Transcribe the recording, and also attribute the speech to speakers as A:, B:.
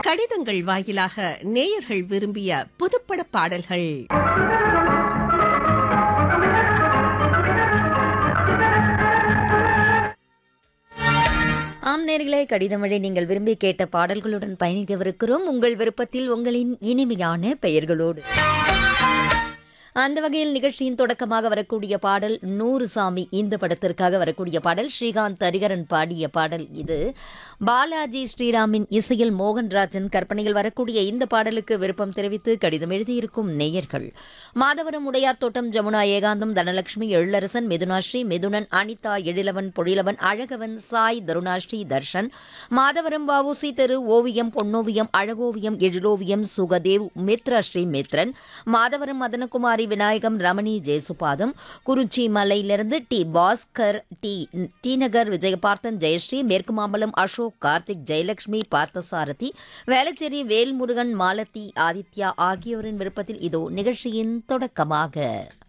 A: கடிதங்கள் வாயிலாக நேயர்கள் விரும்பிய புதுப்பட பாடல்கள்
B: ஆம் நேர்களே கடிதம் வழி நீங்கள் விரும்பி கேட்ட பாடல்களுடன் பயணிக்கவிருக்கிறோம் உங்கள் விருப்பத்தில் உங்களின் இனிமையான பெயர்களோடு அந்த வகையில் நிகழ்ச்சியின் தொடக்கமாக வரக்கூடிய பாடல் நூறு சாமி இந்த படத்திற்காக வரக்கூடிய பாடல் ஸ்ரீகாந்த் ஹரிகரன் பாடிய பாடல் இது பாலாஜி ஸ்ரீராமின் இசையில் மோகன்ராஜன் கற்பனையில் வரக்கூடிய இந்த பாடலுக்கு விருப்பம் தெரிவித்து கடிதம் எழுதியிருக்கும் நேயர்கள் மாதவரம் உடையார் தோட்டம் ஜமுனா ஏகாந்தம் தனலட்சுமி எழிலரசன் மிதுனாஸ்ரீ மிதுனன் அனிதா எழிலவன் பொழிலவன் அழகவன் சாய் தருணாஸ்ரீ தர்ஷன் மாதவரம் வவுசி தெரு ஓவியம் பொன்னோவியம் அழகோவியம் எழிலோவியம் சுகதேவ் மித்ரா ஸ்ரீ மித்ரன் மாதவரம் மதனகுமாரி விநாயகம் ரமணி ஜெயசுபாதம் குறிச்சி மலையிலிருந்து T Bhaskar T T Nagar Vijayaparthan Jayashree மேற்கு மாம்பலம் அசோக் கார்த்திக் ஜெயலட்சுமி பார்த்தசாரதி வேளச்சேரி வேல்முருகன் மாலதி ஆதித்யா ஆகியோரின் விருப்பத்தில் இதோ நிகழ்ச்சியின் தொடக்கமாக